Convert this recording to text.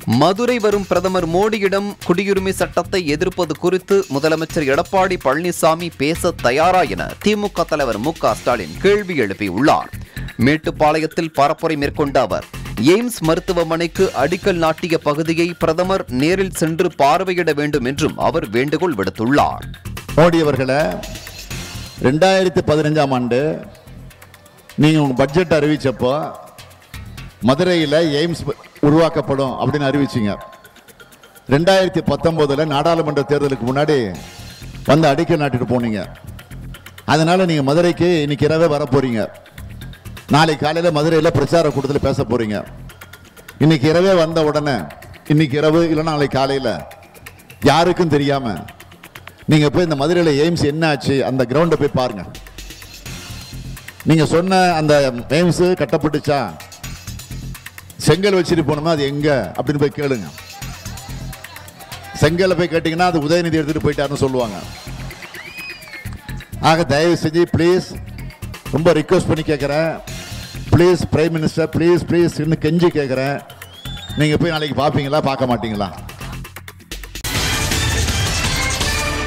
மதுரை வரும் பிரதமர் மோடியிடம் குடியுரிமை சட்டத்தை எதிர்ப்பது குறித்து முதலமைச்சர் எடப்பாடி பழனிசாமி பேச தயாரா என திமுக தலைவர் மு க ஸ்டாலின் கேள்வி எழுப்பியுள்ளார் மேட்டுப்பாளையத்தில் பரப்புரை மேற்கொண்ட அவர் எய்ம்ஸ் மருத்துவமனைக்கு அடிக்கல் நாட்டிய பகுதியை பிரதமர் நேரில் சென்று பார்வையிட வேண்டும் என்றும் அவர் வேண்டுகோள் விடுத்துள்ளார் மோடி அவர்களை ரெண்டாயிரத்தி பதினஞ்சாம் ஆண்டு நீங்கள் உங்கள் பட்ஜெட் அறிவிச்சப்போ மதுரையில் எய்ம்ஸ் உருவாக்கப்படும் அப்படின்னு அறிவிச்சிங்க ரெண்டாயிரத்தி பத்தொம்போதில் நாடாளுமன்ற தேர்தலுக்கு முன்னாடி வந்து அடிக்கல் நாட்டிட்டு போனீங்க அதனால் நீங்கள் மதுரைக்கு இன்னைக்கு இரவே வர போறீங்க நாளைக்கு காலையில் மதுரையில் பிரச்சார கூட்டத்தில் பேச போறீங்க இன்னைக்கு இரவே வந்த உடனே இன்னைக்கு இரவு இல்லைன்னா நாளைக்கு காலையில் யாருக்கும் தெரியாமல் நீங்கள் போய் இந்த மதுரையில் எய்ம்ஸ் என்ன ஆச்சு அந்த கிரவுண்டை போய் பாருங்க நீங்கள் சொன்ன அந்த எய்ம்ஸ் கட்டப்பட்டுச்சா செங்கல் வச்சுட்டு போனோமா அது எங்க அப்படின்னு போய் கேளுங்க செங்கலை போய் கேட்டிங்கன்னா அது உதயநிதி எடுத்துட்டு போயிட்டாருன்னு சொல்லுவாங்க ஆக தயவு செஞ்சு ப்ளீஸ் ரொம்ப ரிக்வெஸ்ட் பண்ணி கேட்குறேன் please prime minister please please இன்னும் கெஞ்சி கேட்குறேன் நீங்கள் போய் நாளைக்கு பார்ப்பீங்களா பார்க்க மாட்டீங்களா